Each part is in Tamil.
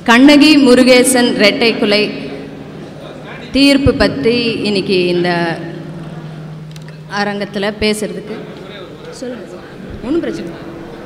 கண்ணகி முருகேசன் ரெட்டை கொலை தீர்ப்பு பற்றி இன்னைக்கு இந்த அரங்கத்தில் பேசுறதுக்கு சொல்லுங்க ஒன்றும் பிரச்சனை இல்லை.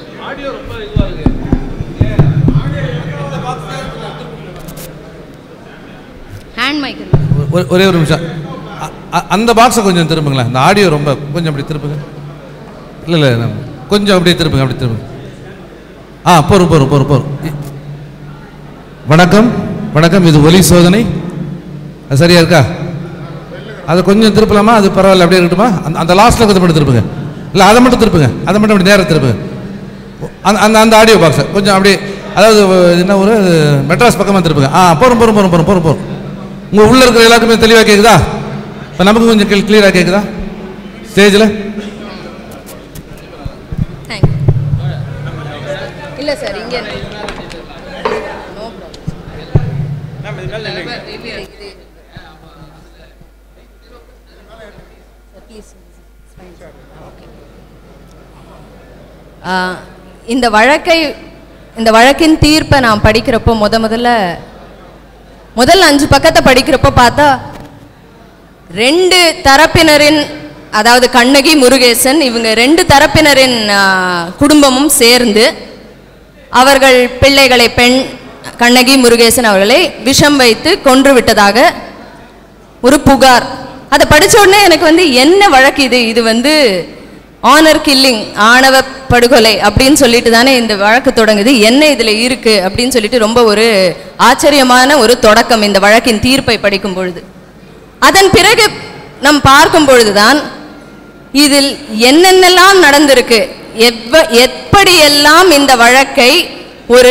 ஹேண்ட் மைக் இருக்கு. ஒ- ஒரே ஒரு நிமிஷம் அ- அ- அந்த பாக்ஸை கொஞ்சம் திருப்புங்களேன் இந்த ஆடியோ ரொம்ப கொஞ்சம் அப்படி திருப்புங்க இல்லை இல்லை நம்ம கொஞ்சம் அப்படியே திருப்புங்க அப்படி திருப்புங்க ஆ போரும் போரும் போரும் போரும் இ- வணக்கம் வணக்கம் இது ஒலி சோதனை அது சரியா இருக்கா அதை கொஞ்சம் திருப்பலாமா அது பரவாயில்ல அப்படியே இருக்கட்டுமா அந்த அந்த லாஸ்ட்டில் கொஞ்சம் மட்டும் திருப்புங்க இல்லை அதை மட்டும் திருப்புங்க அதை மட்டும் அப்படி நேரம் திருப்புங்க அந்த அந்த அந்த ஆடியோ பாக்ஸை கொஞ்சம் அப்படியே அதாவது இது என்ன ஒரு மெட்ராஸ் பக்கமாக திருப்புங்க ஆ போகிறோம் போகிறோம் போகிறோம் போகிறோம் போகிறோம் போகிறோம் உங்கள் உள்ளே இருக்கிற எல்லாருக்குமே தெளிவாக கேட்குதா இப்போ நமக்கு கொஞ்சம் கிளியராக கேட்குதா ஸ்டேஜில் Thank you. இல்லை சார் இங்கே நோ இந்த வழக்கை இந்த வழக்கின் தீர்ப்பை நான் படிக்கிறப்போ முத முதல்ல முதல் அஞ்சு பக்கத்தை படிக்கிறப்போ பார்த்தா ரெண்டு தரப்பினரின் அதாவது கண்ணகி முருகேசன் இவங்க ரெண்டு தரப்பினரின் ஆ, குடும்பமும் சேர்ந்து அவர்கள் பிள்ளைகளை பெண் கண்ணகி முருகேசன் அவர்களை விஷம் வைத்து கொன்று விட்டதாக ஒரு புகார் அதை படிச்ச உடனே எனக்கு வந்து என்ன வழக்கு இது இது வந்து ஆனர் கில்லிங் ஆணவ படுகொலை அப்படின்னு சொல்லிட்டு தானே இந்த வழக்கு தொடங்குது என்ன இதுல இருக்கு அப்படின்னு சொல்லிட்டு ரொம்ப ஒரு ஆச்சரியமான ஒரு தொடக்கம் இந்த வழக்கின் தீர்ப்பை படிக்கும் பொழுது அதன் பிறகு நாம் பார்க்கும் பொழுதுதான் இதில் என்னென்னலாம் நடந்திருக்கு எவ்வ எப்படியெல்லாம் இந்த வழக்கை ஒரு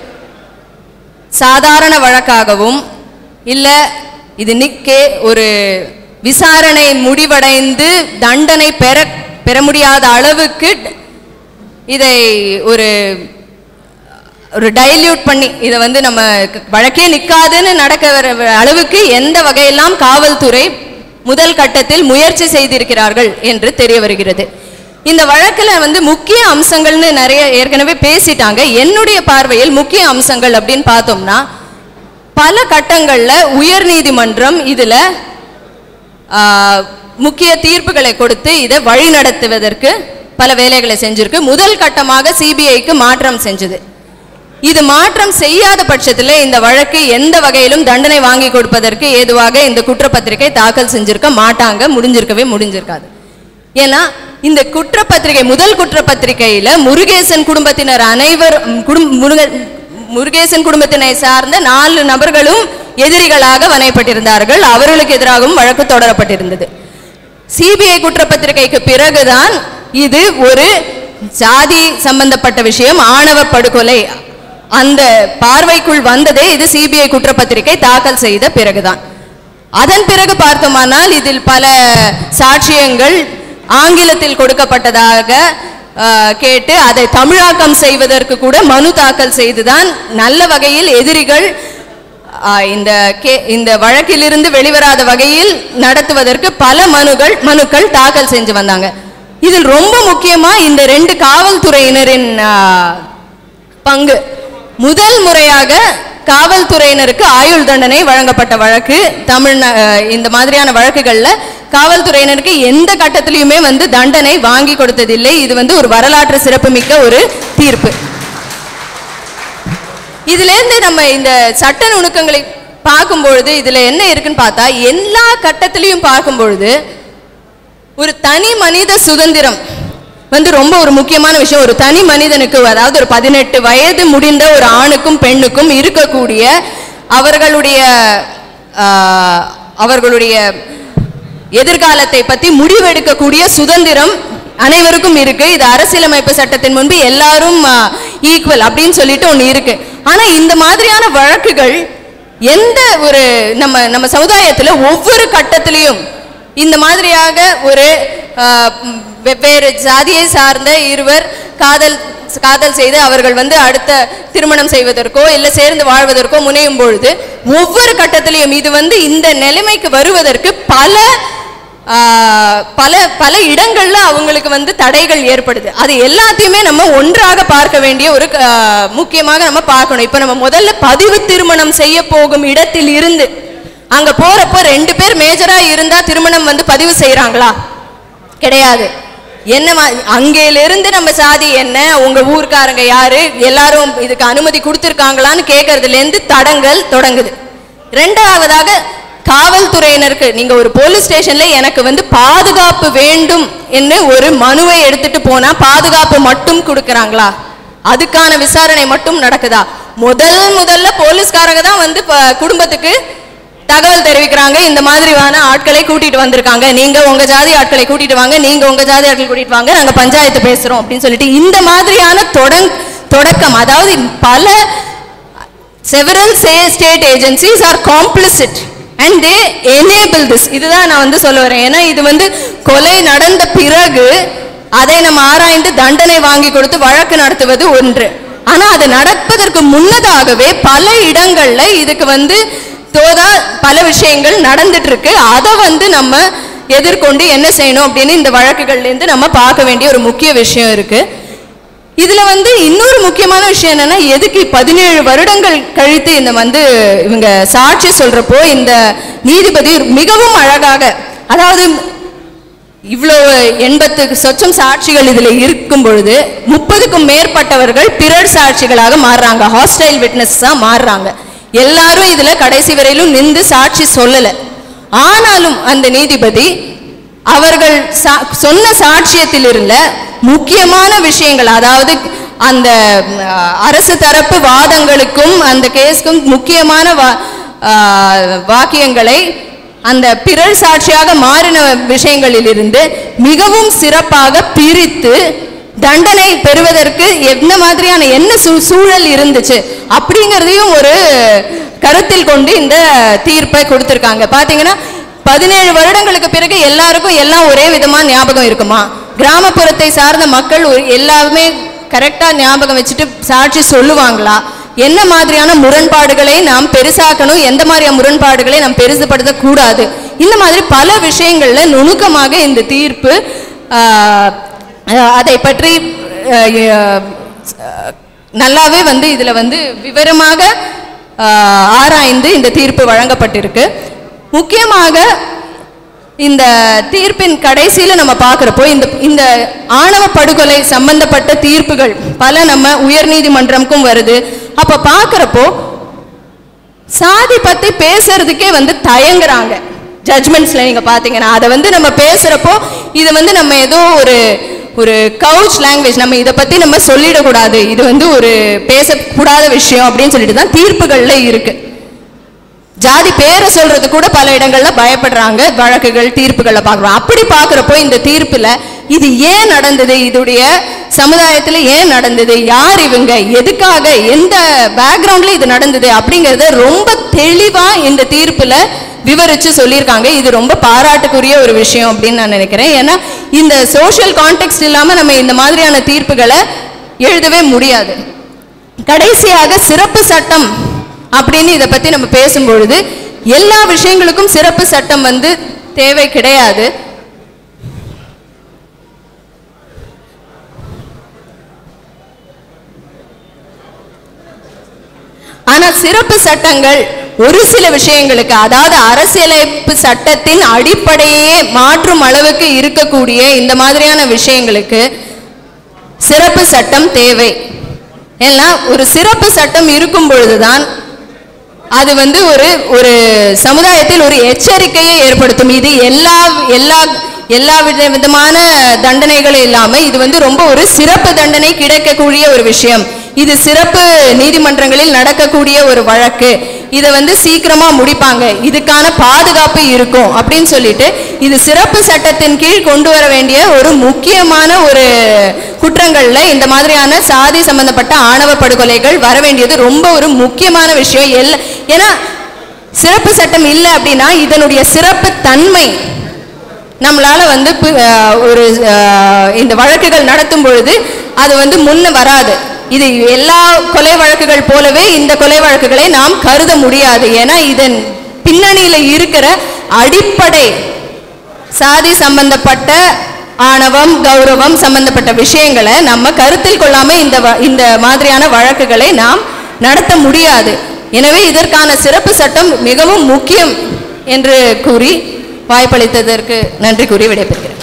சாதாரண வழக்காகவும் இல்ல இது நிக்கே ஒரு விசாரணை முடிவடைந்து தண்டனை பெற பெற முடியாத அளவுக்கு இதை ஒரு ஒரு டைல்யூட் பண்ணி இதை வந்து நம்ம க- வழக்கே நிக்காதுன்னு நடக்க வர அளவுக்கு எந்த வகையெல்லாம் காவல்துறை முதல் கட்டத்தில் முயற்சி செய்திருக்கிறார்கள் என்று தெரிய வருகிறது இந்த வழக்குல வந்து முக்கிய அம்சங்கள்னு நிறைய ஏற்கனவே பேசிட்டாங்க என்னுடைய பார்வையில் முக்கிய அம்சங்கள் அப்படின்னு பார்த்தோம்னா பல கட்டங்கள்ல உயர்நீதிமன்றம் இதுல ஆ, முக்கிய தீர்ப்புகளை கொடுத்து இதை வழிநடத்துவதற்கு பல வேலைகளை செஞ்சிருக்கு முதல் கட்டமாக சிபிஐக்கு மாற்றம் செஞ்சது இது மாற்றம் செய்யாத பட்சத்தில் இந்த வழக்கு எந்த வகையிலும் தண்டனை வாங்கி கொடுப்பதற்கு ஏதுவாக இந்த குற்றப்பத்திரிகை தாக்கல் செஞ்சிருக்க மாட்டாங்க முடிஞ்சிருக்கவே முடிஞ்சிருக்காது ஏன்னா இந்த குற்றப்பத்திரிகை முதல் குற்றப்பத்திரிகையில முருகேசன் குடும்பத்தினர் அனைவர் குடும் முருக- முருகேசன் குடும்பத்தினை சார்ந்த நாலு நபர்களும் எதிரிகளாக வனைப்பட்டிருந்தார்கள் அவர்களுக்கு எதிராகவும் வழக்கு தொடரப்பட்டிருந்தது சிபிஐ குற்றப்பத்திரிகைக்கு பிறகுதான் இது ஒரு ஜாதி சம்பந்தப்பட்ட விஷயம் ஆணவ படுகொலை அந்த பார்வைக்குள் வந்ததே இது சிபிஐ குற்றப்பத்திரிகை தாக்கல் செய்த பிறகுதான் அதன் பிறகு பார்த்தோமானால் இதில் பல சாட்சியங்கள் ஆங்கிலத்தில் கொடுக்கப்பட்டதாக ஆஹ், கேட்டு அதை தமிழாக்கம் செய்வதற்கு கூட மனு தாக்கல் செய்துதான் நல்ல வகையில் எதிரிகள் ஆஹ், இந்த கே இந்த வழக்கிலிருந்து வெளிவராத வகையில் நடத்துவதற்கு பல மனுகள் மனுக்கள் தாக்கல் செஞ்சு வந்தாங்க இதில் ரொம்ப முக்கியமா இந்த ரெண்டு காவல்துறையினரின் ஆஹ், பங்கு முதல் முறையாக காவல்துறையினருக்கு ஆயுள் தண்டனை வழங்கப்பட்ட வழக்கு தமிழ் இந்த மாதிரியான வழக்குகள்ல காவல்துறையினருக்கு எந்த கட்டத்திலையுமே வந்து தண்டனை வாங்கி கொடுத்ததில்லை இது வந்து ஒரு வரலாற்று சிறப்புமிக்க ஒரு தீர்ப்பு இதுல இருந்து நம்ம இந்த சட்ட நுணுக்கங்களை பார்க்கும் பொழுது இதுல என்ன இருக்குன்னு பார்த்தா எல்லா கட்டத்திலையும் பார்க்கும் பொழுது ஒரு தனி மனித சுதந்திரம் வந்து ரொம்ப ஒரு முக்கியமான விஷயம் ஒரு தனி மனிதனுக்கு அதாவது ஒரு பதினெட்டு வயது முடிந்த ஒரு ஆணுக்கும் பெண்ணுக்கும் இருக்கக்கூடிய அவர்களுடைய ஆஹ், அவர்களுடைய எதிர்காலத்தை பத்தி முடிவெடுக்கக்கூடிய சுதந்திரம் அனைவருக்கும் இருக்கு இது அரசியலமைப்பு சட்டத்தின் முன்பு எல்லாரும் ஈக்குவல் அப்படின்னு சொல்லிட்டு ஒண்ணு இருக்கு ஆனா இந்த மாதிரியான வழக்குகள் எந்த ஒரு நம்ம நம்ம சமுதாயத்துல ஒவ்வொரு கட்டத்திலையும் இந்த மாதிரியாக ஒரு ஆஹ், ம், வெவ்வேறு ஜாதியை சார்ந்த இருவர் காதல் காதல் செய்து அவர்கள் வந்து அடுத்த திருமணம் செய்வதற்கோ இல்லை சேர்ந்து வாழ்வதற்கோ முனையும் பொழுது ஒவ்வொரு கட்டத்திலையும் இது வந்து இந்த நிலைமைக்கு வருவதற்கு பல ஆஹ், பல பல இடங்கள்ல அவங்களுக்கு வந்து தடைகள் ஏற்படுது அது எல்லாத்தையுமே நம்ம ஒன்றாக பார்க்க வேண்டிய ஒரு ஆஹ், முக்கியமாக நம்ம பார்க்கணும் இப்போ நம்ம முதல்ல பதிவு திருமணம் செய்ய போகும் இடத்தில் இருந்து அங்க போறப்போ ரெண்டு பேர் மேஜரா இருந்தா திருமணம் வந்து பதிவு செய்றாங்களா கிடையாது என்ன மா- அங்கேலிருந்து நம்ம சாதி என்ன உங்க ஊர்க்காரங்க யாரு எல்லாரும் இதுக்கு அனுமதி கொடுத்துருக்காங்களான்னு கேட்கறதுல இருந்து தடங்கள் தொடங்குது ரெண்டாவதாக காவல்துறையினருக்கு நீங்க ஒரு போலீஸ் ஸ்டேஷன்ல எனக்கு வந்து பாதுகாப்பு வேண்டும் என்று ஒரு மனுவை எடுத்துட்டு போனா பாதுகாப்பு மட்டும் கொடுக்கறாங்களா அதுக்கான விசாரணை மட்டும் நடக்குதா முதல் முதல்ல போலீஸ்காரங்க தான் வந்து ப- குடும்பத்துக்கு தகவல் தெரிவிக்கிறாங்க இந்த மாதிரியான ஆட்களை கூட்டிட்டு வந்திருக்காங்க நீங்க உங்க ஜாதி ஆட்களை கூட்டிட்டு வாங்க நீங்க உங்க ஜாதி ஆட்களை கூட்டிட்டு வாங்க நாங்க பஞ்சாயத்து பேசுறோம் அப்படின்னு சொல்லிட்டு இந்த மாதிரியான தொடங் தொடக்கம் அதாவது பல several say state agencies are complicit and they enable this இதுதான் நான் வந்து சொல்ல வரேன் ஏன்னா இது வந்து கொலை நடந்த பிறகு அதை நம்ம ஆராய்ந்து தண்டனை வாங்கி கொடுத்து வழக்கு நடத்துவது ஒன்று ஆனா அது நடப்பதற்கு முன்னதாகவே பல இடங்கள்ல இதுக்கு வந்து தோதா பல விஷயங்கள் நடந்துட்டு இருக்கு அதை வந்து நம்ம எதிர்கொண்டு என்ன செய்யணும் அப்படின்னு இந்த வழக்குகள்ல இருந்து நம்ம பார்க்க வேண்டிய ஒரு முக்கிய விஷயம் இருக்கு இதுல வந்து இன்னொரு முக்கியமான விஷயம் என்னன்னா எதுக்கு பதினேழு வருடங்கள் கழித்து இந்த வந்து இவங்க சாட்சி சொல்றப்போ இந்த நீதிபதி மிகவும் அழகாக அதாவது இவ்வளோ எண்பத்து சொச்சம் சாட்சிகள் இதுல இருக்கும் பொழுது முப்பதுக்கும் மேற்பட்டவர்கள் பிறர் சாட்சிகளாக மாறுறாங்க ஹாஸ்டைல் விட்னஸா மாறுறாங்க எல்லாரும் இதுல கடைசி வரையிலும் நின்று சாட்சி சொல்லல ஆனாலும் அந்த நீதிபதி அவர்கள் சா- சொன்ன சாட்சியத்தில் இருந்த முக்கியமான விஷயங்கள் அதாவது அந்த ம், அரசு தரப்பு வாதங்களுக்கும் அந்த கேஸ்க்கும் முக்கியமான வா- ஆ, வாக்கியங்களை அந்த பிறர் சாட்சியாக மாறின விஷயங்களிலிருந்து மிகவும் சிறப்பாக பிரித்து தண்டனை பெறுவதற்கு என்ன மாதிரியான என்ன சூ- சூழல் இருந்துச்சு அப்படிங்கிறதையும் ஒரு கருத்தில் கொண்டு இந்த தீர்ப்பை கொடுத்திருக்காங்க பாத்தீங்கன்னா பதினேழு வருடங்களுக்கு பிறகு எல்லாருக்கும் எல்லாம் ஒரே விதமா ஞாபகம் இருக்குமா கிராமப்புறத்தை சார்ந்த மக்கள் ஒரு- எல்லாருமே கரெக்டா ஞாபகம் வச்சுட்டு சாட்சி சொல்லுவாங்களா என்ன மாதிரியான முரண்பாடுகளை நாம் பெருசாக்கணும் எந்த மாதிரியான முரண்பாடுகளை நாம் பெருசுபடுத்த கூடாது இந்த மாதிரி பல விஷயங்கள்ல நுணுக்கமாக இந்த தீர்ப்பு ஆஹ், ஆஹ், அதை பற்றி ஆஹ், ஆஹ், நல்லாவே வந்து இதுல வந்து விவரமாக ஆஹ், ஆராய்ந்து இந்த தீர்ப்பு வழங்கப்பட்டிருக்கு முக்கியமாக இந்த தீர்ப்பின் கடைசியில நம்ம பார்க்குறப்போ இந்த இந்த ஆணவ படுகொலை சம்பந்தப்பட்ட தீர்ப்புகள் பல நம்ம உயர்நீதிமன்றம்க்கும் வருது அப்ப பார்க்குறப்போ சாதி பத்தி பேசுறதுக்கே வந்து தயங்குறாங்க ஜட்மெண்ட்ஸ்ல நீங்க பாத்தீங்கன்னா அதை வந்து நம்ம பேசுறப்போ இது வந்து நம்ம ஏதோ ஒரு ஒரு கவுச் லாங்குவேஜ் நம்ம இதை பத்தி நம்ம சொல்லிடக்கூடாது இது வந்து ஒரு பேசக்கூடாத விஷயம் அப்படின்னு சொல்லிட்டு தான் தீர்ப்புகள்ல இருக்கு ஜாதி பேரை சொல்றது கூட பல இடங்கள்ல பயப்படுறாங்க வழக்குகள் தீர்ப்புகள்ல பார்க்குறோம் அப்படி பார்க்குறப்போ இந்த தீர்ப்புல இது ஏன் நடந்தது இதுடைய சமுதாயத்துல ஏன் நடந்தது யார் இவங்க எதுக்காக எந்த பேக்ரவுண்ட்ல இது நடந்தது அப்படிங்கறத ரொம்ப தெளிவா இந்த தீர்ப்புல விவரிச்சு சொல்லியிருக்காங்க இது ரொம்ப பாராட்டுக்குரிய ஒரு விஷயம் அப்படின்னு நான் நினைக்கிறேன் ஏன்னா இந்த சோஷியல் கான்டெக்ட் இல்லாம நம்ம இந்த மாதிரியான தீர்ப்புகளை எழுதவே முடியாது கடைசியாக சிறப்பு சட்டம் அப்படின்னு இதை பத்தி நம்ம பேசும்பொழுது எல்லா விஷயங்களுக்கும் சிறப்பு சட்டம் வந்து தேவை கிடையாது ஆனா சிறப்பு சட்டங்கள் ஒரு சில விஷயங்களுக்கு அதாவது அரசியலமைப்பு சட்டத்தின் அடிப்படையே மாற்றும் அளவுக்கு இருக்கக்கூடிய இந்த மாதிரியான விஷயங்களுக்கு சிறப்பு சட்டம் தேவை ஏன்னா ஒரு சிறப்பு சட்டம் இருக்கும் பொழுதுதான் அது வந்து ஒரு ஒரு சமுதாயத்தில் ஒரு எச்சரிக்கையை ஏற்படுத்தும் இது எல்லா எல்லா எல்லா வித விதமான தண்டனைகளும் இல்லாம இது வந்து ரொம்ப ஒரு சிறப்பு தண்டனை கிடைக்கக்கூடிய ஒரு விஷயம் இது சிறப்பு நீதிமன்றங்களில் நடக்கக்கூடிய ஒரு வழக்கு இதை வந்து சீக்கிரமா முடிப்பாங்க இதுக்கான பாதுகாப்பு இருக்கும் அப்படின்னு சொல்லிட்டு இது சிறப்பு சட்டத்தின் கீழ் கொண்டு வர வேண்டிய ஒரு முக்கியமான ஒரு குற்றங்கள்ல இந்த மாதிரியான சாதி சம்பந்தப்பட்ட ஆணவ படுகொலைகள் வர வேண்டியது ரொம்ப ஒரு முக்கியமான விஷயம் எல்லா ஏன்னா சிறப்பு சட்டம் இல்லை அப்படின்னா இதனுடைய சிறப்பு தன்மை நம்மளால வந்து பு- அஹ் ஒரு அஹ் இந்த வழக்குகள் நடத்தும் பொழுது அது வந்து முன்ன வராது இது எல்லா கொலை வழக்குகள் போலவே இந்த கொலை வழக்குகளை நாம் கருத முடியாது ஏன்னா இதன் பின்னணியில இருக்கிற அடிப்படை சாதி சம்பந்தப்பட்ட ஆணவம் கௌரவம் சம்பந்தப்பட்ட விஷயங்களை நம்ம கருத்தில் கொள்ளாம இந்த வ- இந்த மாதிரியான வழக்குகளை நாம் நடத்த முடியாது எனவே இதற்கான சிறப்பு சட்டம் மிகவும் முக்கியம் என்று கூறி வாய்ப்பளித்ததற்கு நன்றி கூறி விடைபெறுகிறேன்